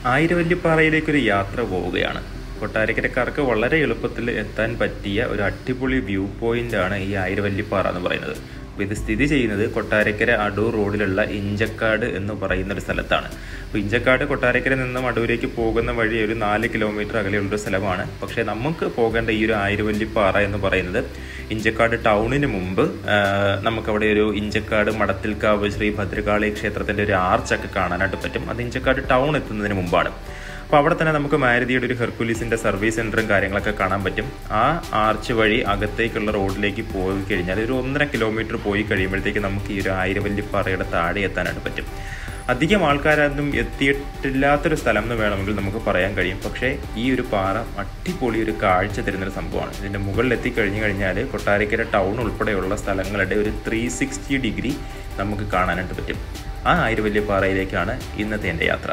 ആയിരവല്ലിപ്പാറയിലേക്കൊരു യാത്ര പോവുകയാണ് കൊട്ടാരക്കരക്കാർക്ക് വളരെ എളുപ്പത്തിൽ എത്താൻ പറ്റിയ ഒരു അടിപൊളി വ്യൂ പോയിന്റ് ആണ് ഈ ആയിരവല്ലിപ്പാറ എന്ന് പറയുന്നത് അപ്പോൾ ഇത് സ്ഥിതി ചെയ്യുന്നത് കൊട്ടാരക്കര അടൂർ റോഡിലുള്ള ഇഞ്ചക്കാട് എന്ന് പറയുന്ന ഒരു സ്ഥലത്താണ് അപ്പോൾ ഇഞ്ചക്കാട് കൊട്ടാരക്കര നിന്നും അടൂരേക്ക് പോകുന്ന വഴി ഒരു നാല് കിലോമീറ്റർ അകലെയുള്ളൊരു സ്ഥലമാണ് പക്ഷേ നമുക്ക് പോകേണ്ട ഈ ഒരു ആയിരവല്ലിപ്പാറ എന്ന് പറയുന്നത് ഇഞ്ചക്കാട് ടൗണിന് മുമ്പ് ആ, നമുക്കവിടെ ഒരു ഇഞ്ചക്കാട് മടത്തിൽക്കാവ് ശ്രീ ഭദ്രകാളി ക്ഷേത്രത്തിൻ്റെ ഒരു ആർച്ചൊക്കെ കാണാനായിട്ട് പറ്റും അത് ഇഞ്ചക്കാട് ടൗൺ എത്തുന്നതിന് മുമ്പാണ് അപ്പോൾ അവിടെ തന്നെ നമുക്ക് മാരുതിയുടെ ഒരു ഹെർക്കുലീസിൻ്റെ സർവീസ് സെൻറ്ററും കാര്യങ്ങളൊക്കെ കാണാൻ പറ്റും ആ ആർച്ച് വഴി അകത്തേക്കുള്ള റോഡിലേക്ക് പോയി കഴിഞ്ഞാൽ ഒരു ഒന്നര കിലോമീറ്റർ പോയി കഴിയുമ്പോഴത്തേക്ക് നമുക്ക് ഈ ഒരു ആയിരവല്ലിപ്പാറയുടെ താഴെ എത്താനായിട്ട് പറ്റും അധികം ആൾക്കാരൊന്നും എത്തിയിട്ടില്ലാത്തൊരു സ്ഥലം എന്ന് വേണമെങ്കിൽ നമുക്ക് പറയാൻ കഴിയും പക്ഷേ ഈ ഒരു പാറ അടിപൊളി ഒരു കാഴ്ച തരുന്നൊരു സംഭവമാണ് ഇതിൻ്റെ മുകളിൽ എത്തിക്കഴിഞ്ഞു കഴിഞ്ഞാൽ കൊട്ടാരക്കര ടൗൺ ഉൾപ്പെടെയുള്ള സ്ഥലങ്ങളുടെ ഒരു ത്രീ സിക്സ്റ്റി ഡിഗ്രി നമുക്ക് കാണാനായിട്ട് പറ്റും ആ ആയിരവല്ലിപ്പാറയിലേക്കാണ് ഇന്നത്തെ എൻ്റെ യാത്ര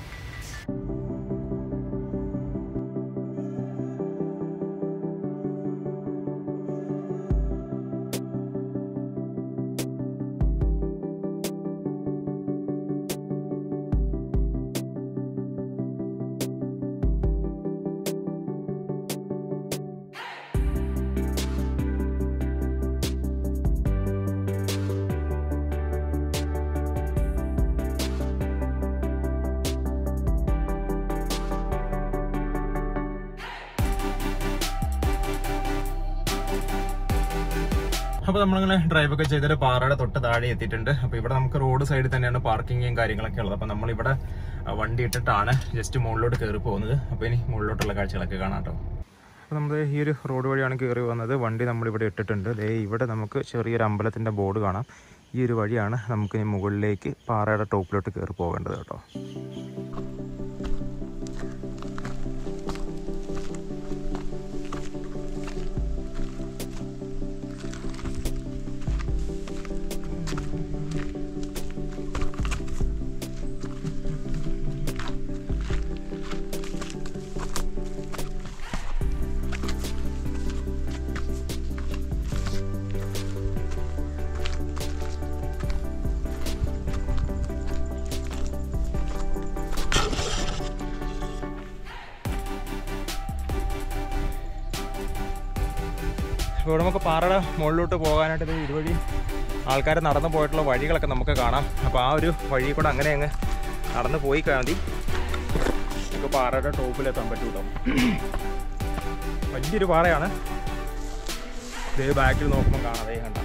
അപ്പൊ നമ്മളിങ്ങനെ ഡ്രൈവ് ഒക്കെ ചെയ്തിട്ട് പാറയുടെ തൊട്ട് താഴെ എത്തിയിട്ടുണ്ട് അപ്പൊ ഇവിടെ നമുക്ക് റോഡ് സൈഡിൽ തന്നെയാണ് പാർക്കിങ്ങും കാര്യങ്ങളൊക്കെ ഉള്ളത് അപ്പൊ നമ്മളിവിടെ ആ, വണ്ടി ഇട്ടിട്ടാണ് ജസ്റ്റ് മുകളിലോട്ട് കയറി പോകുന്നത് അപ്പൊ ഇനി മുകളിലോട്ടുള്ള കാഴ്ചകളൊക്കെ കാണാം കേട്ടോ അപ്പോൾ നമ്മൾ ഈ ഒരു റോഡ് വഴിയാണ് കയറി വന്നത് വണ്ടി നമ്മളിവിടെ ഇട്ടിട്ടുണ്ട് ദേ ഇവിടെ നമുക്ക് ചെറിയൊരു അമ്പലത്തിൻ്റെ ബോർഡ് കാണാം ഈ ഒരു വഴിയാണ് നമുക്ക് ഇനി മുകളിലേക്ക് പാറയുടെ ടോപ്പിലോട്ട് കയറി പോകേണ്ടത് കേട്ടോ അപ്പോൾ ഇവിടെ നമുക്ക് പാറയുടെ മുകളിലോട്ട് പോകാനായിട്ട് ഇത് ഇതുവഴി ആൾക്കാർ നടന്നു പോയിട്ടുള്ള വഴികളൊക്കെ നമുക്ക് കാണാം അപ്പോൾ ആ ഒരു വഴി കൂടെ അങ്ങനെ അങ്ങ് നടന്നു പോയി കഴിഞ്ഞാൽ മതി നമുക്ക് പാറയുടെ ടോപ്പിലെത്താൻ പറ്റും കേട്ടോ വലിയൊരു പാറയാണ് ഇതേ ബാക്കിൽ നോക്കുമ്പോൾ കാണാം അതേ കണ്ട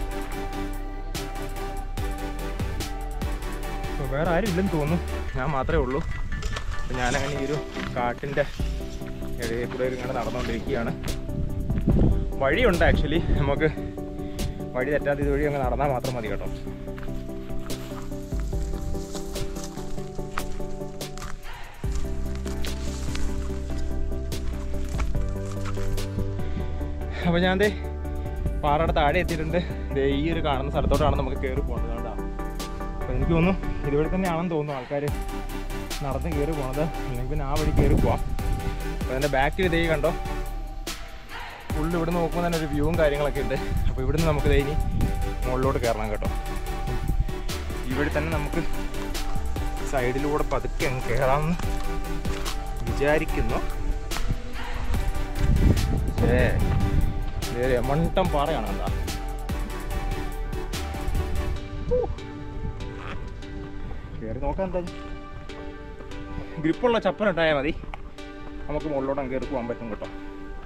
അപ്പോൾ വേറെ ആരും ഇല്ലെന്ന് തോന്നുന്നു ഞാൻ മാത്രമേ ഉള്ളൂ അപ്പോൾ ഞാനങ്ങനെ ഈ ഒരു കാട്ടിൻ്റെ ഇടയിൽ കൂടെ ഇങ്ങനെ നടന്നുകൊണ്ടിരിക്കുകയാണ് വഴിയുണ്ട് ആക്ച്വലി നമുക്ക് വഴി തെറ്റാതെ ഇതുവഴി അങ്ങ് നടന്നാൽ മാത്രം മതി കേട്ടോ അപ്പോൾ ഞാൻ ദേ പാറയുടെ താഴെ എത്തിയിട്ടുണ്ട് ദേ ഈ ഒരു കാണുന്ന സ്ഥലത്തോട്ടാണ് നമുക്ക് കയറി പോകേണ്ടത് കേട്ടോ അപ്പോൾ എനിക്ക് തോന്നുന്നു ഇതുവഴി തന്നെയാണെന്ന് തോന്നുന്നു ആൾക്കാർ നടന്ന് കയറി പോണത് അല്ലെങ്കിൽ പിന്നെ ആ വഴി കയറി പോവാം അപ്പോൾ അതിൻ്റെ ബാക്കിൽ ഇതേ കണ്ടോ ഫുള്ള് ഇവിടെ നോക്കുമ്പോൾ തന്നെ ഒരു വ്യൂവും കാര്യങ്ങളൊക്കെ ഉണ്ട് അപ്പോൾ ഇവിടുന്ന് നമുക്ക് ദേ ഇനി മുകളിലോട്ട് കയറണം കേട്ടോ ഇവിടെ തന്നെ നമുക്ക് സൈഡിലൂടെ പതുക്കെ അങ്ങ് കയറാമെന്ന് വിചാരിക്കുന്നു ഏ രമണ്ടം പാറയാണ് എന്താ കയറി നോക്കാം എന്താ ഗ്രിപ്പുള്ള ചപ്പൻ ഉണ്ടായാൽ മതി നമുക്ക് മുകളിലോട്ട് അങ്ങ് കയറി പോകാൻ പറ്റും കേട്ടോ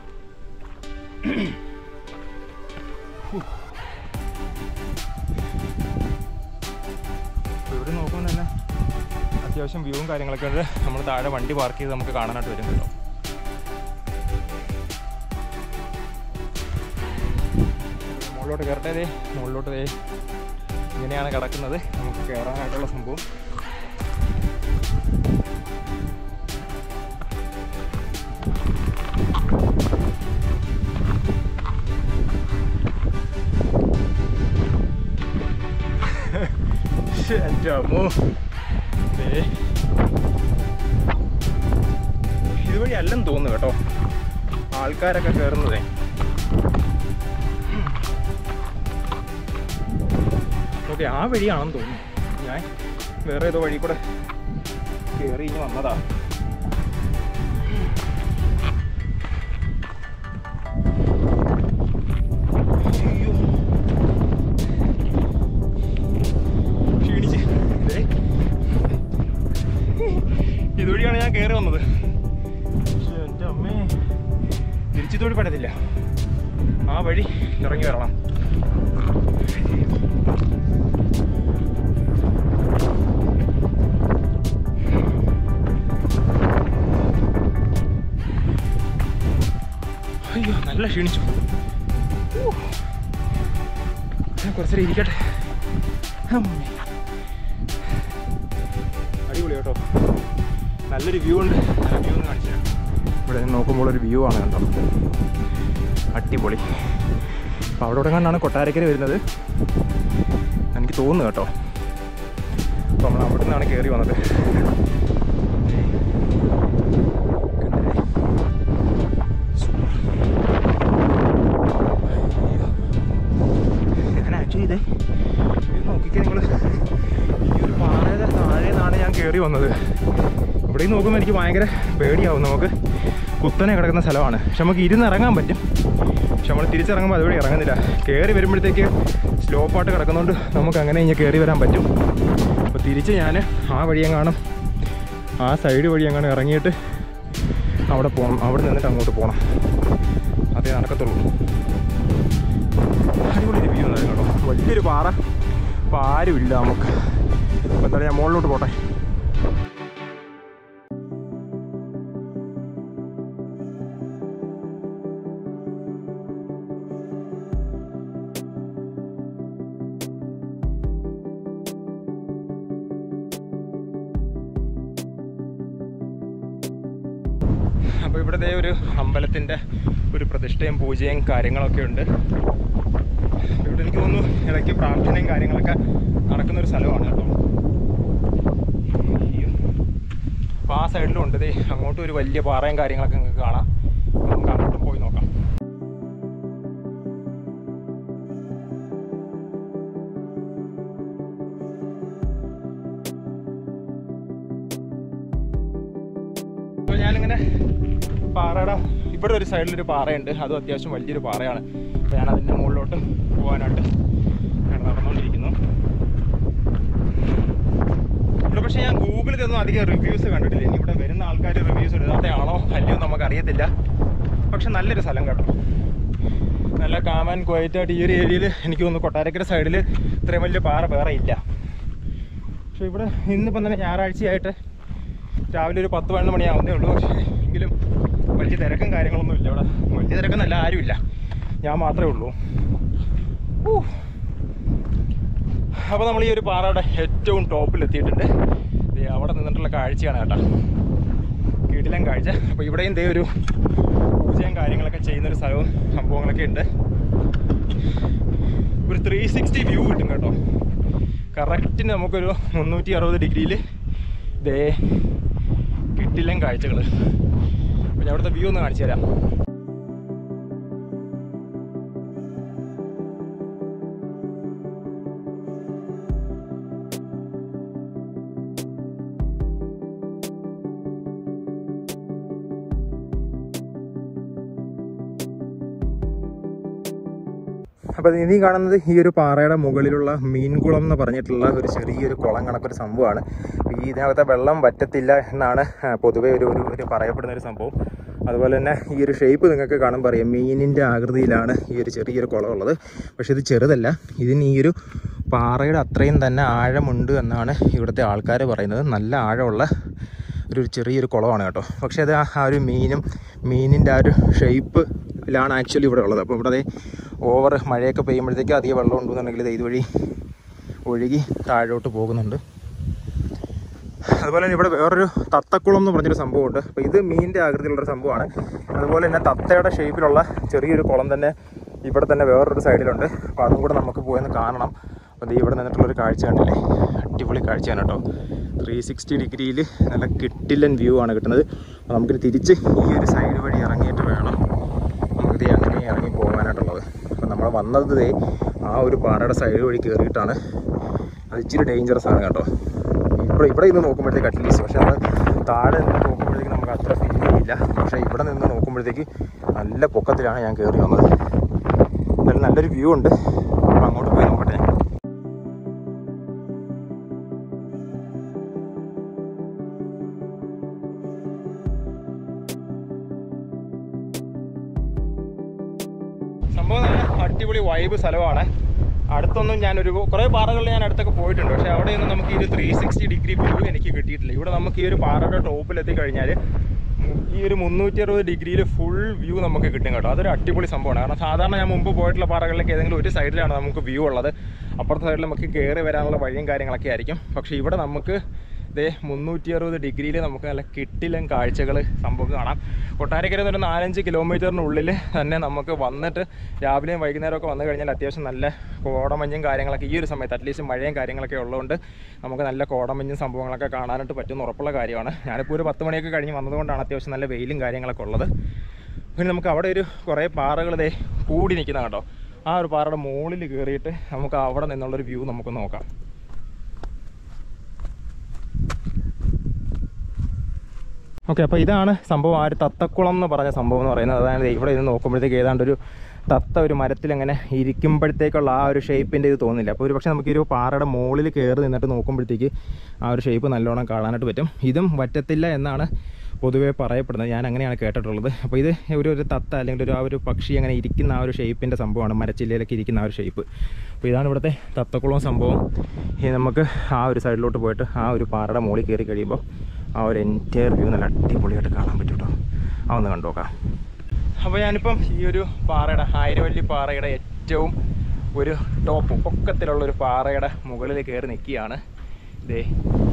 അപ്പോൾ ഇവിടെ നോക്കുമ്പോൾ തന്നെ അത്യാവശ്യം വ്യൂവും കാര്യങ്ങളൊക്കെ ഉണ്ട് നമ്മൾ താഴെ വണ്ടി പാർക്ക് ചെയ്ത് നമുക്ക് കാണാനായിട്ട് വരും കേട്ടോ മുകളിലോട്ട് കയറട്ടെ ദേ മുകളിലോട്ട് ദേ ഇങ്ങനെയാണ് കിടക്കുന്നത് നമുക്ക് കയറാനായിട്ടുള്ള സംഭവം എൻ്റെ അമ്മോ ദേ. ഇതുവഴി അല്ലെന്ന് തോന്നുന്നു കേട്ടോ ആൾക്കാരൊക്കെ കയറുന്നതേ ഓക്കെ ആ വഴിയാണെന്ന് തോന്നുന്നു ഞാൻ വേറെ ഏതോ വഴി കൂടെ കയറി ഇനി വന്നതാ ഇതുവഴി പറ്റത്തില്ല ആ വഴി ഇറങ്ങി വരണം അയ്യോ നല്ല ക്ഷീണിച്ചു ഊ. ഞാൻ കുറച്ചേരം ഇരിക്കട്ടെ അമ്മേ. അടിപൊളി കേട്ടോ നല്ലൊരു വ്യൂ ഉണ്ട് നല്ല വ്യൂ ഒന്ന് കാണിച്ചു തരാം. ഇവിടെ നിന്ന് നോക്കുമ്പോൾ ഒരു വ്യൂ ആണ് കണ്ടോ അടിപൊളി അപ്പോൾ അവിടെ ഇവിടെ കണ്ടാണ് കൊട്ടാരക്കര വരുന്നത് എനിക്ക് തോന്നുന്നു കേട്ടോ അപ്പോൾ നമ്മൾ അവിടെ നിന്നാണ് കയറി വന്നത് കണ്ടില്ലേ? സൂപ്പർ. അയ്യോ. ഞാൻ ആക്ച്വലി ഇതേ ഇത് നോക്കിക്കേ നിങ്ങൾ ഈ ഒരു പാറയുടെ താഴെ നിന്നാണ് ഞാൻ കയറി വന്നത് ഇവിടെ നോക്കുമ്പോൾ എനിക്ക് ഭയങ്കര പേടിയാവും നമുക്ക് കുത്തനെ കിടക്കുന്ന സ്ഥലമാണ് പക്ഷെ നമുക്ക് ഇരുന്ന് ഇറങ്ങാൻ പറ്റും പക്ഷെ നമ്മൾ തിരിച്ചിറങ്ങുമ്പോൾ അതുവഴി ഇറങ്ങുന്നില്ല കയറി വരുമ്പോഴത്തേക്ക് സ്ലോപ്പായിട്ട് കിടക്കുന്നതുകൊണ്ട് നമുക്ക് അങ്ങനെ ഇങ്ങനെ കയറി വരാൻ പറ്റും അപ്പോൾ തിരിച്ച് ഞാൻ ആ വഴി എങ്ങാനും ആ സൈഡ് വഴി എങ്ങാനും ഇറങ്ങിയിട്ട് അവിടെ പോകണം അവിടെ നിന്നിട്ട് അങ്ങോട്ട് പോകണം അതേ നടക്കത്തുള്ളൂ അടിപൊളി റിവ്യൂ ഉണ്ടായിരുന്നു കേട്ടോ വലിയൊരു പാറ അപ്പോൾ ആരുമില്ല നമുക്ക് അപ്പോൾ എന്തായാലും ഞാൻ മുകളിലോട്ട് പോട്ടെ അപ്പോൾ ഇവിടുത്തെ ഒരു അമ്പലത്തിൻ്റെ ഒരു പ്രതിഷ്ഠയും പൂജയും കാര്യങ്ങളൊക്കെ ഉണ്ട് ഇവിടെ എനിക്ക് തോന്നുന്നു ഇടയ്ക്ക് പ്രാർത്ഥനയും കാര്യങ്ങളൊക്കെ നടക്കുന്ന ഒരു സ്ഥലമാണ് കേട്ടോ അയ്യോ. അപ്പോൾ ആ സൈഡിലും ഉണ്ട് ദേ അങ്ങോട്ടും ഒരു വലിയ പാറയും കാര്യങ്ങളൊക്കെ നിങ്ങൾക്ക് കാണാം അപ്പോൾ നമുക്ക് അങ്ങോട്ടും പോയി നോക്കാം അപ്പോൾ ഞാനിങ്ങനെ പാറയുടെ ഇവിടെ ഒരു സൈഡിലൊരു പാറയുണ്ട് അതും അത്യാവശ്യം വലിയൊരു പാറയാണ് അപ്പോൾ ഞാൻ അതിൻ്റെ മുകളിലോട്ട് പോകാനായിട്ട് ഞാൻ നടന്നുകൊണ്ടിരിക്കുന്നു ഇവിടെ പക്ഷേ ഞാൻ ഗൂഗിളിൽ ഇതൊന്നും അധികം റിവ്യൂസ് കണ്ടിട്ടില്ല ഇനി ഇവിടെ വരുന്ന ആൾക്കാർ റിവ്യൂസ് ഇടാത്തയാണോ അല്ലയോ എന്ന് നമുക്ക് അറിയത്തില്ല പക്ഷെ നല്ലൊരു സ്ഥലം കേട്ടോ നല്ല കാമൻ ക്വയറ്റായിട്ട് ഈ ഒരു ഏരിയയിൽ എനിക്ക് തോന്നുന്നു കൊട്ടാരക്കര സൈഡിൽ ഇത്രയും വലിയ പാറ വേറെ ഇല്ല പക്ഷെ ഇവിടെ ഇന്നിപ്പം തന്നെ ഞായറാഴ്ചയായിട്ട് രാവിലെ ഒരു പത്ത് പതിനൊന്ന് മണിയാവുന്നേ ഉള്ളൂ പക്ഷേ എങ്കിലും വലിയ തിരക്കും കാര്യങ്ങളൊന്നും ഇല്ല ഇവിടെ വലിയ തിരക്കൊന്നല്ല ആരുമില്ല ഞാൻ മാത്രമേ ഉള്ളൂ അപ്പോൾ നമ്മൾ ഈ ഒരു പാറയുടെ ഏറ്റവും ടോപ്പിൽ എത്തിയിട്ടുണ്ട് ദേ അവിടെ നിന്നിട്ടുള്ള കാഴ്ചയാണ് കേട്ടോ കീട്ടിലും കാഴ്ച അപ്പോൾ ഇവിടെയും ദേ ഒരു പൂജയും കാര്യങ്ങളൊക്കെ ചെയ്യുന്നൊരു സ്ഥലവും സംഭവങ്ങളൊക്കെ ഉണ്ട് ഒരു ത്രീ സിക്സ്റ്റി വ്യൂ കിട്ടും കേട്ടോ കറക്റ്റിന് നമുക്കൊരു മുന്നൂറ്റി അറുപത് ഡിഗ്രിയിൽ ദേ കിട്ടില്ല കാഴ്ചകൾ അപ്പോൾ ഞാൻ അവിടുത്തെ വ്യൂ ഒന്ന് കാണിച്ചു തരാം അപ്പോൾ ഇനി കാണുന്നത് ഈ ഒരു പാറയുടെ മുകളിലുള്ള മീൻകുളം എന്ന് പറഞ്ഞിട്ടുള്ള ഒരു ചെറിയൊരു കുളം കണക്കൊരു സംഭവമാണ് അപ്പോൾ ഈ ഇതിനകത്തെ വെള്ളം വറ്റത്തില്ല എന്നാണ് ആ, പൊതുവേ ഒരു ഒരു ഒരു പറയപ്പെടുന്ന ഒരു സംഭവം അതുപോലെ തന്നെ ഈ ഒരു ഷേപ്പ് നിങ്ങൾക്ക് കാണുമ്പോൾ അറിയാം മീനിൻ്റെ ആകൃതിയിലാണ് ഈ ഒരു ചെറിയൊരു കുളം ഉള്ളത് പക്ഷേ ഇത് ചെറുതല്ല ഇതിന് ഈ ഒരു പാറയുടെ അത്രയും തന്നെ ആഴമുണ്ട് എന്നാണ് ഇവിടുത്തെ ആൾക്കാർ പറയുന്നത് നല്ല ആഴമുള്ള ഒരു ചെറിയൊരു കുളമാണ് കേട്ടോ പക്ഷേ അത് ആ ആ ഒരു മീനും മീനിൻ്റെ ആ ഒരു ഷേപ്പിലാണ് ആക്ച്വലി ഇവിടെ ഉള്ളത് അപ്പോൾ ഇവിടെ ഓവർ മഴയൊക്കെ പെയ്യുമ്പോഴത്തേക്കും അധികം വെള്ളം ഉണ്ടെന്നുണ്ടെങ്കിൽ ഇത് ഇതുവഴി ഒഴുകി താഴോട്ട് പോകുന്നുണ്ട് അതുപോലെ തന്നെ ഇവിടെ വേറൊരു തത്തക്കുളം എന്ന് പറഞ്ഞൊരു സംഭവമുണ്ട് അപ്പോൾ ഇത് മീനിൻ്റെ ആകൃതിയിലുള്ളൊരു സംഭവമാണ് അതുപോലെ തന്നെ തത്തയുടെ ഷേപ്പിലുള്ള ചെറിയൊരു കുളം തന്നെ ഇവിടെ തന്നെ വേറൊരു സൈഡിലുണ്ട് അപ്പോൾ അതും കൂടെ നമുക്ക് പോയെന്ന് കാണണം അപ്പോൾ ദേ ഇവിടെ നിന്നിട്ടുള്ളൊരു കാഴ്ച കണ്ടില്ലേ അടിപൊളി കാഴ്ചയാണ് കേട്ടോ ത്രീ സിക്സ്റ്റി ഡിഗ്രിയിൽ നല്ല കിട്ടില്ലൻ വ്യൂ ആണ് കിട്ടുന്നത് അപ്പോൾ നമുക്കിനി തിരിച്ച് ഈ ഒരു സൈഡ് വഴി ഇറങ്ങിയിട്ട് വേണം നമുക്ക് ദേ അങ്ങനെ ഇറങ്ങി പോകാനായിട്ടുള്ളത് അപ്പോൾ നമ്മൾ വന്നത് ദേ ആ ഒരു പാറയുടെ സൈഡ് വഴി കയറിയിട്ടാണ് അത് ഇച്ചിരി ഡേഞ്ചറസ് ആണ് കേട്ടോ ഇവിടെ ഇവിടെ നിന്ന് നോക്കുമ്പോഴത്തേക്ക് അറ്റ്ലീസ്റ്റ് പക്ഷേ നമ്മൾ താഴെ നിന്ന് നോക്കുമ്പോഴത്തേക്ക് നമുക്ക് അത്ര ഫീൽ ചെയ്യില്ല പക്ഷേ ഇവിടെ നിന്ന് നോക്കുമ്പോഴത്തേക്ക് നല്ല പൊക്കത്തിലാണ് ഞാൻ കയറി വന്നത് എന്തായാലും നല്ലൊരു വ്യൂ ഉണ്ട് അപ്പോൾ അങ്ങോട്ട് പോയി നോക്കട്ടെ ഞാൻ അടിപൊളി വൈബ് സ്ഥലമാണ് അടുത്തൊന്നും ഞാനൊരു കുറേ പാറകളിൽ ഞാൻ അടുത്തൊക്കെ പോയിട്ടുണ്ട് പക്ഷേ അവിടെയൊന്നും നമുക്ക് ഈ ഒരു ത്രീ സിക്സ്റ്റി ഡിഗ്രി വ്യൂ എനിക്ക് കിട്ടിയിട്ടില്ല ഇവിടെ നമുക്ക് ഈ ഒരു പാറയുടെ ടോപ്പിൽ എത്തിക്കഴിഞ്ഞാൽ ഈ ഒരു മുന്നൂറ്റി അറുപത് ഡിഗ്രിയിൽ ഫുൾ വ്യൂ നമുക്ക് കിട്ടും കേട്ടോ അതൊരു അടിപൊളി സംഭവമാണ് കാരണം സാധാരണ ഞാൻ മുമ്പ് പോയിട്ടുള്ള പാറകളിലേക്ക് ഏതെങ്കിലും ഒരു സൈഡിലാണ് നമുക്ക് വ്യൂ ഉള്ളത് അപ്പുറത്തെ സൈഡിൽ നമുക്ക് കയറി വരാനുള്ള വഴിയും കാര്യങ്ങളൊക്കെ ആയിരിക്കും പക്ഷേ ഇവിടെ നമുക്ക് ഇതേ മുന്നൂറ്റി അറുപത് ഡിഗ്രിയിൽ നമുക്ക് നല്ല കിട്ടിലും കാഴ്ചകൾ സംഭവം കാണാം കൊട്ടാരക്കര ഒരു നാലഞ്ച് കിലോമീറ്ററിനുള്ളിൽ തന്നെ നമുക്ക് വന്നിട്ട് രാവിലെയും വൈകുന്നേരമൊക്കെ വന്നു കഴിഞ്ഞാൽ അത്യാവശ്യം നല്ല കോടമഞ്ഞും കാര്യങ്ങളൊക്കെ ഈ ഒരു സമയത്ത് അറ്റ്ലീസ്റ്റ് മഴയും കാര്യങ്ങളൊക്കെ ഉള്ളതുകൊണ്ട് നമുക്ക് നല്ല കോടമഞ്ഞും സംഭവങ്ങളൊക്കെ കാണാനായിട്ട് പറ്റുന്ന ഉറപ്പുള്ള കാര്യമാണ് ഞാനിപ്പോൾ ഒരു പത്ത് മണിയൊക്കെ കഴിഞ്ഞ് വന്നതുകൊണ്ടാണ് അത്യാവശ്യം നല്ല വെയിലും കാര്യങ്ങളൊക്കെ ഉള്ളത് പിന്നെ നമുക്ക് അവിടെ ഒരു കുറേ പാറകൾ ഇതേ കൂടി നിൽക്കുന്ന കേട്ടോ ആ ഒരു പാറയുടെ മുകളിൽ കയറിയിട്ട് നമുക്ക് അവിടെ നിന്നുള്ളൊരു വ്യൂ നമുക്ക് നോക്കാം ഓക്കെ അപ്പോൾ ഇതാണ് സംഭവം ആ ഒരു തത്തക്കുളം എന്ന് പറഞ്ഞ സംഭവം എന്ന് പറയുന്നത് അതായത് ഇവിടെ നിന്ന് നോക്കുമ്പോഴത്തേക്ക് ഏതാണ്ട് ഒരു തത്ത ഒരു മരത്തിൽ അങ്ങനെ ഇരിക്കുമ്പോഴത്തേക്കുള്ള ആ ഒരു ഷേപ്പിൻ്റെ ഇത് തോന്നില്ല അപ്പോൾ ഒരു പക്ഷേ നമുക്ക് ഈ ഒരു പാറയുടെ മുകളിൽ കയറി നിന്നിട്ട് നോക്കുമ്പോഴത്തേക്ക് ആ ഒരു ഷേപ്പ് നല്ലോണം കാണാനായിട്ട് പറ്റും ഇതും വറ്റത്തില്ല എന്നാണ് പൊതുവേ പറയപ്പെടുന്നത് ഞാൻ അങ്ങനെയാണ് കേട്ടിട്ടുള്ളത് അപ്പോൾ ഇത് ഒരു ഒരു തത്ത അല്ലെങ്കിൽ ഒരു ആ ഒരു പക്ഷി അങ്ങനെ ഇരിക്കുന്ന ആ ഒരു ഷേപ്പിൻ്റെ സംഭവമാണ് മരച്ചില്ലയിലൊക്കെ ഇരിക്കുന്ന ആ ഒരു ഷേപ്പ് അപ്പോൾ ഇതാണ് ഇവിടുത്തെ തത്തക്കുളം സംഭവം ഇനി നമുക്ക് ആ ഒരു സൈഡിലോട്ട് പോയിട്ട് ആ ഒരു പാറയുടെ മുകളിൽ കയറി കഴിയുമ്പോൾ ആ ഒരു എൻറ്റയർ വ്യൂ നല്ല അടിപൊളിയായിട്ട് കാണാൻ പറ്റും കേട്ടോ ആ ഒന്ന് കണ്ടോക്കാം അപ്പോൾ ഞാനിപ്പം ഈ ഒരു പാറയുടെ ആയിരവല്ലി പാറയുടെ ഏറ്റവും ഒരു ടോപ്പ് പൊക്കത്തിലുള്ള ഒരു പാറയുടെ മുകളിൽ കയറി നിൽക്കുകയാണ് ഇതേ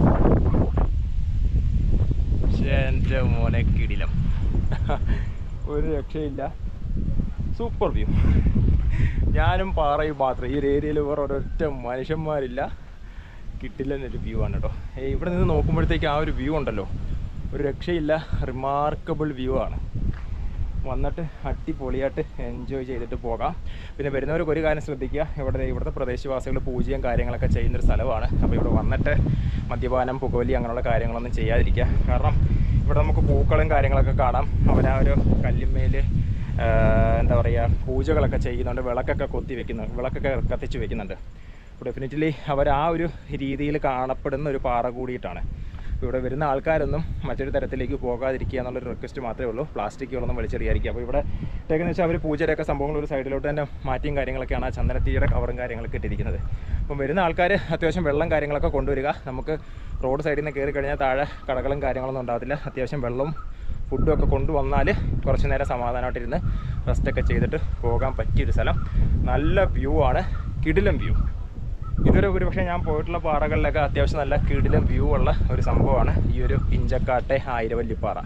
എൻ്റെ മോനെ കിടിലം ഒരു രക്ഷയില്ല സൂപ്പർ വ്യൂ ഞാനും പാറയും മാത്രം ഈ ഒരു ഏരിയയിൽ വേറെ ഒരൊറ്റ മനുഷ്യന്മാരില്ല കിട്ടില്ലെന്നൊരു വ്യൂ ആണ് കേട്ടോ ഏയ് ഇവിടെ നിന്ന് നോക്കുമ്പോഴത്തേക്ക് ആ ഒരു വ്യൂ ഉണ്ടല്ലോ ഒരു രക്ഷയില്ല റിമാർക്കബിൾ വ്യൂ ആണ് വന്നിട്ട് അടിപൊളിയായിട്ട് എൻജോയ് ചെയ്തിട്ട് പോകാം പിന്നെ വരുന്നവർക്ക് ഒരു കാര്യം ശ്രദ്ധിക്കുക ഇവിടെ ഇവിടുത്തെ പ്രദേശവാസികൾ പൂജയും കാര്യങ്ങളൊക്കെ ചെയ്യുന്നൊരു സ്ഥലമാണ് അപ്പോൾ ഇവിടെ വന്നിട്ട് മദ്യപാനം പുകവലി അങ്ങനെയുള്ള കാര്യങ്ങളൊന്നും ചെയ്യാതിരിക്കുക കാരണം ഇവിടെ നമുക്ക് പൂക്കളും കാര്യങ്ങളൊക്കെ കാണാം അവരാ ഒരു കല്ലുമ്മേൽ എന്താ പറയുക പൂജകളൊക്കെ ചെയ്യുന്നുണ്ട് വിളക്കൊക്കെ കൊത്തി വെക്കുന്നുണ്ട് വിളക്കൊക്കെ കത്തിച്ച് വെക്കുന്നുണ്ട് ഡെഫിനറ്റ്ലി അവർ ആ ഒരു രീതിയിൽ കാണപ്പെടുന്ന ഒരു പാറ കൂടിയിട്ടാണ് അപ്പോൾ ഇവിടെ വരുന്ന ആൾക്കാരൊന്നും മറ്റൊരു തരത്തിലേക്ക് പോകാതിരിക്കുക എന്നുള്ളൊരു റിക്വസ്റ്റ് മാത്രമേ ഉള്ളൂ പ്ലാസ്റ്റിക്കുകളൊന്നും വലിച്ചെറിയായിരിക്കുക അപ്പോൾ ഇവിടെ ഇട്ടേക്കെന്ന് വെച്ചാൽ അവർ പൂജയുടെയൊക്കെ സംഭവങ്ങൾ ഒരു സൈഡിലോട്ട് തന്നെ മാറ്റിയും കാര്യങ്ങളൊക്കെയാണ് ആ ചന്ദനത്തിയുടെ കവറും കാര്യങ്ങളൊക്കെ ഇട്ടിരിക്കുന്നത് അപ്പം വരുന്ന ആൾക്കാർ അത്യാവശ്യം വെള്ളം കാര്യങ്ങളൊക്കെ കൊണ്ടുവരിക നമുക്ക് റോഡ് സൈഡിൽ നിന്ന് കയറി കഴിഞ്ഞാൽ താഴെ കടകളും കാര്യങ്ങളൊന്നും ഉണ്ടാകത്തില്ല അത്യാവശ്യം വെള്ളവും ഫുഡും ഒക്കെ കൊണ്ടുവന്നാൽ കുറച്ച് നേരം സമാധാനമായിട്ടിരുന്ന് റെസ്റ്റൊക്കെ ചെയ്തിട്ട് പോകാൻ പറ്റിയൊരു സ്ഥലം നല്ല വ്യൂ ആണ് കിടിലം വ്യൂ ഇതൊരു ഒരു പക്ഷേ ഞാൻ പോയിട്ടുള്ള പാറകളിലൊക്കെ അത്യാവശ്യം നല്ല കിടിലം വ്യൂ ഉള്ള ഒരു സംഭവമാണ് ഈ ഒരു ഇഞ്ചക്കാട്ടെ ആയിരവല്ലിപ്പാറ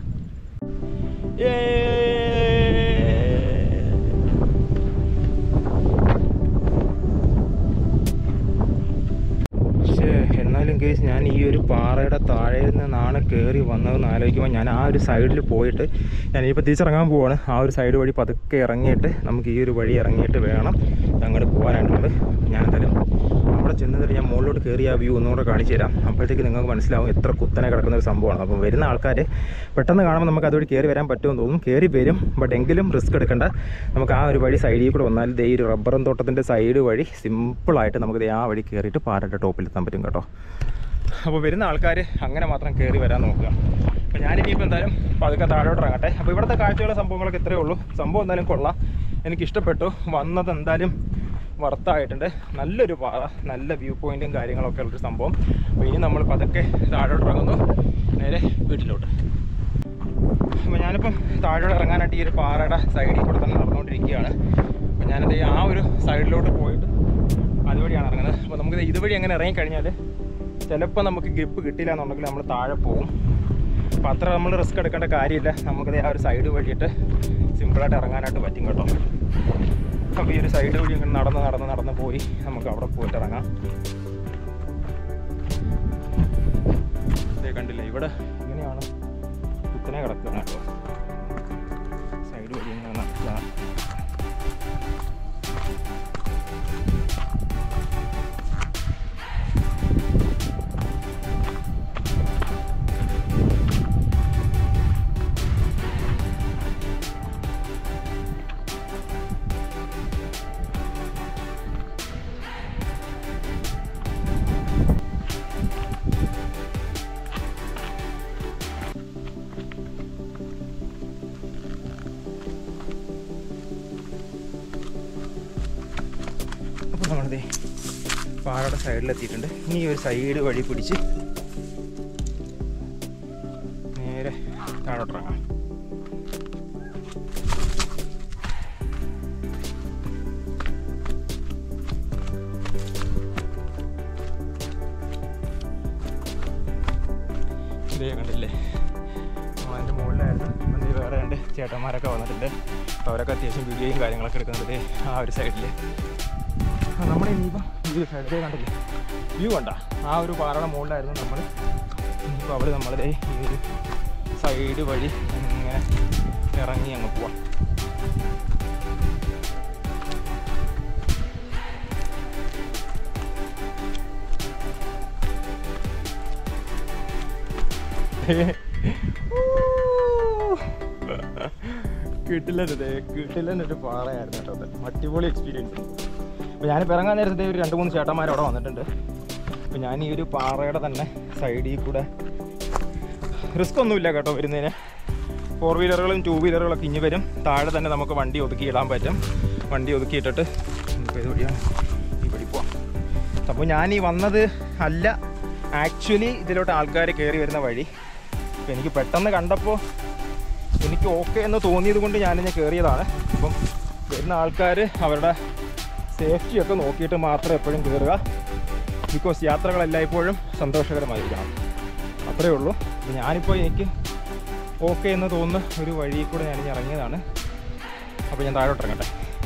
പക്ഷേ എന്നാലും കേസ് ഞാൻ ഈ ഒരു പാറയുടെ താഴെ നിന്നാണ് കയറി വന്നതെന്ന് ആലോചിക്കുമ്പോൾ ഞാൻ ആ ഒരു സൈഡിൽ പോയിട്ട് ഞാൻ ഇപ്പോൾ തിരിച്ചിറങ്ങാൻ പോവാണ് ആ ഒരു സൈഡ് വഴി പതുക്കെ ഇറങ്ങിയിട്ട് നമുക്ക് ഈ ഒരു വഴി ഇറങ്ങിയിട്ട് വേണം അങ്ങോട്ട് പോകാനായിട്ടുള്ളത് ഞാൻ എന്തായാലും അവിടെ ചെന്നിട്ട് ഞാൻ മുകളിലോട്ട് കയറി ആ വ്യൂ ഒന്നുകൂടെ കാണിച്ചു തരാം അപ്പോഴത്തേക്ക് നിങ്ങൾക്ക് മനസ്സിലാവും എത്ര കുത്തനെ കിടക്കുന്ന ഒരു സംഭവമാണ് അപ്പോൾ വരുന്ന ആൾക്കാർ പെട്ടെന്ന് കാണുമ്പോൾ നമുക്ക് അതുവഴി കയറി വരാൻ പറ്റുമെന്ന് തോന്നും കയറി വരും ബട്ട് എങ്കിലും റിസ്ക് എടുക്കണ്ട നമുക്ക് ആ ഒരു വഴി സൈഡിൽ കൂടെ വന്നാൽ ദേ ഈ ഒരു റബ്ബറും തോട്ടത്തിൻ്റെ സൈഡ് വഴി സിമ്പിളായിട്ട് നമുക്ക് ദേ ആ വഴി കയറിയിട്ട് പാറയുടെ ടോപ്പിലെത്താൻ പറ്റും കേട്ടോ അപ്പോൾ വരുന്ന ആൾക്കാർ അങ്ങനെ മാത്രം കയറി വരാൻ നോക്കുക അപ്പോൾ ഞാനിനിയിപ്പോൾ എന്തായാലും പതുക്കെ താഴോട്ട് ഇറങ്ങട്ടെ അപ്പോൾ ഇവിടുത്തെ കാഴ്ചകളും സംഭവങ്ങളൊക്കെ ഇത്രയേ ഉള്ളൂ സംഭവം എന്തായാലും കൊള്ളാം എനിക്ക് ഇഷ്ടപ്പെട്ടു വന്നത് എന്തായാലും വർത്തായിട്ടുണ്ട് നല്ലൊരു പാറ നല്ല വ്യൂ പോയിൻറ്റും കാര്യങ്ങളൊക്കെ ഉള്ളൊരു സംഭവം അപ്പോൾ ഇനി നമ്മൾ പതുക്കെ താഴോട്ട് ഇറങ്ങുന്നു നേരെ വീട്ടിലോട്ട് അപ്പോൾ ഞാനിപ്പം താഴോട്ട് ഇറങ്ങാനായിട്ട് ഈ ഒരു പാറയുടെ സൈഡിൽ കൂടെ തന്നെ നടന്നുകൊണ്ടിരിക്കുകയാണ് അപ്പോൾ ഞാനത് ആ ഒരു സൈഡിലോട്ട് പോയിട്ട് അതുവഴിയാണ് ഇറങ്ങുന്നത് അപ്പോൾ നമുക്ക് ഇതുവഴി അങ്ങനെ ഇറങ്ങിക്കഴിഞ്ഞാൽ ചിലപ്പോൾ നമുക്ക് ഗ്രിപ്പ് കിട്ടില്ല എന്നുണ്ടെങ്കിൽ നമ്മൾ താഴെ പോകും അപ്പോൾ അത്ര നമ്മൾ റിസ്ക് എടുക്കേണ്ട കാര്യമില്ല നമുക്കത് ആ ഒരു സൈഡ് വഴിയിട്ട് സിമ്പിളായിട്ട് ഇറങ്ങാനായിട്ട് പറ്റും കേട്ടോ അപ്പോൾ ഈ ഒരു സൈഡ് വഴി ഇങ്ങനെ നടന്ന് നടന്ന് നടന്ന് പോയി നമുക്ക് അവിടെ പോയിട്ട് ഇറങ്ങാം ഇതേ കണ്ടില്ല ഇവിടെ ഇങ്ങനെയാണ് കുത്തനെ കിടക്കുന്നത് കേട്ടോ സൈഡ് വഴി ഇങ്ങനെ നടക്കുക നമ്മളിത് പാറയുടെ സൈഡിലെത്തിയിട്ടുണ്ട് ഇനി ഈ ഒരു സൈഡ് വഴി പിടിച്ച് നേരെ താഴോട്ടിറങ്ങാം ഇതേ കണ്ടില്ലേ അതിൻ്റെ മുകളിലായിരുന്നു ഇപ്പം ദേ വേറെ രണ്ട് ചേട്ടന്മാരൊക്കെ വന്നിട്ടുണ്ട് അപ്പോൾ അവരൊക്കെ അത്യാവശ്യം വീഡിയോയും കാര്യങ്ങളൊക്കെ എടുക്കുന്നത് ആ ഒരു സൈഡിൽ നമ്മൾ ഇനിയിപ്പം ഈ ഒരു സൈഡിലേ കണ്ടില്ലേ വ്യൂ കണ്ട ആ ഒരു പാറയുടെ മുകളിലായിരുന്നു നമ്മൾ ഇനിയിപ്പോൾ അവിടെ നമ്മളിതേ ഈ ഒരു സൈഡ് വഴി ഇങ്ങനെ ഇറങ്ങി അങ്ങ് പോവാം കിട്ടില്ലത് കിട്ടില്ലെന്നൊരു പാറയായിരുന്നു കേട്ടോ അത് അടിപൊളി എക്സ്പീരിയൻസ് അപ്പോൾ ഞാനിപ്പോൾ ഇറങ്ങാൻ നേരത്തെ ഒരു രണ്ട് മൂന്ന് ചേട്ടന്മാർ അവിടെ വന്നിട്ടുണ്ട് അപ്പോൾ ഞാൻ ഈ ഒരു പാറയുടെ തന്നെ സൈഡിൽ കൂടെ റിസ്ക് ഒന്നുമില്ല കേട്ടോ വരുന്നതിന് ഫോർ വീലറുകളും ടൂ വീലറുകളൊക്കെ ഇനി വരും താഴെ തന്നെ നമുക്ക് വണ്ടി ഒതുക്കി ഇടാൻ പറ്റും വണ്ടി ഒതുക്കിയിട്ടിട്ട് ഇപ്പോൾ ഇത് വഴിയാണ് ഈ വഴി പോവാം അപ്പോൾ ഞാൻ ഈ വന്നത് അല്ല ആക്ച്വലി ഇതിലോട്ട് ആൾക്കാർ കയറി വരുന്ന വഴി അപ്പോൾ എനിക്ക് പെട്ടെന്ന് കണ്ടപ്പോൾ എനിക്ക് ഓക്കെ എന്ന് തോന്നിയത് കൊണ്ട് ഞാനിങ്ങനെ കയറിയതാണ് അപ്പം വരുന്ന ആൾക്കാർ അവരുടെ സേഫ്റ്റിയൊക്കെ നോക്കിയിട്ട് മാത്രം എപ്പോഴും കയറുക ബിക്കോസ് യാത്രകളെല്ലായ്പ്പോഴും സന്തോഷകരമായിരിക്കണം അത്രയേ ഉള്ളൂ അപ്പോൾ ഞാനിപ്പോൾ എനിക്ക് ഓക്കെ എന്ന് തോന്നുന്ന ഒരു വഴിയിൽ കൂടെ ഞാൻ ഇറങ്ങിയതാണ് അപ്പോൾ ഞാൻ താഴോട്ട് ഇറങ്ങട്ടെ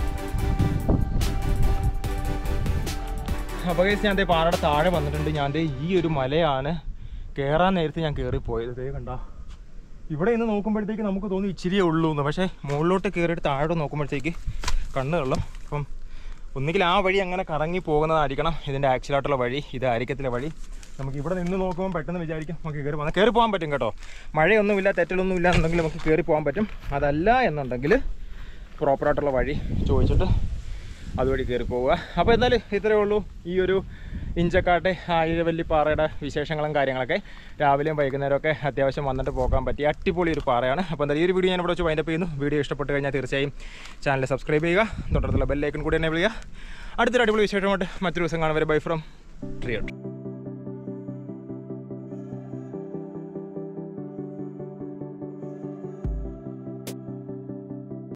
അപ്പോൾ guys, ഞാൻ ദേ പാറയുടെ താഴെ വന്നിട്ടുണ്ട് ഞാൻ ദേ ഈ ഒരു മലയാണ് കയറാൻ നേരത്തെ ഞാൻ കയറിപ്പോയത് ദേ കണ്ട ഇവിടെ നിന്ന് നോക്കുമ്പോഴത്തേക്ക് നമുക്ക് തോന്നി ഇച്ചിരിയേ ഉള്ളൂ എന്ന് പക്ഷേ മുകളിലോട്ട് കയറിയിട്ട് താഴോട്ട് നോക്കുമ്പോഴത്തേക്ക് കണ്ണ് കള്ളും അപ്പം ഒന്നുകിൽ ആ വഴി അങ്ങനെ കറങ്ങി പോകുന്നതായിരിക്കണം ഇതിൻ്റെ ആക്ച്വലായിട്ടുള്ള വഴി ഇത് ആരിക്കത്തിലെ വഴി നമുക്ക് ഇവിടെ നിന്ന് നോക്കുമ്പോൾ പെട്ടെന്ന് വിചാരിക്കും നമുക്ക് കയറി പോകാം കയറി പോകാൻ പറ്റും കേട്ടോ മഴയൊന്നുമില്ല തെറ്റലൊന്നുമില്ല എന്നുണ്ടെങ്കിൽ നമുക്ക് കയറി പോകാൻ പറ്റും അതല്ല എന്നുണ്ടെങ്കിൽ പ്രോപ്പറായിട്ടുള്ള വഴി ചോദിച്ചിട്ട് അതുവഴി കയറി പോവുക അപ്പോൾ എന്തായാലും ഇത്രയേ ഉള്ളൂ ഈ ഒരു ഇഞ്ചക്കാട്ടെ ആയിരവല്ലി പാറയുടെ വിശേഷങ്ങളും കാര്യങ്ങളൊക്കെ രാവിലെയും വൈകുന്നേരമൊക്കെ അത്യാവശ്യം വന്നിട്ട് പോകാൻ പറ്റിയ അടിപൊളി ഒരു പാറയാണ് അപ്പോൾ എന്തായാലും ഈ ഒരു വീഡിയോ ഞാൻ ഇവിടെ വെച്ച് വൈൻഡപ്പ് ചെയ്യുന്നു വീഡിയോ ഇഷ്ടപ്പെട്ട് കഴിഞ്ഞാൽ തീർച്ചയായും ചാനൽ സബ്സ്ക്രൈബ് ചെയ്യുക തൊട്ടടുത്തുള്ള ബെല്ലൈക്കൺ കൂടി എന്നെ വിളിക്കുക അടുത്തൊരു അടിപൊളി വിശേഷമായിട്ട് മറ്റൊരു ദിവസം കാണും വരെ ബൈ ഫ്രം ട്രിയട്ട്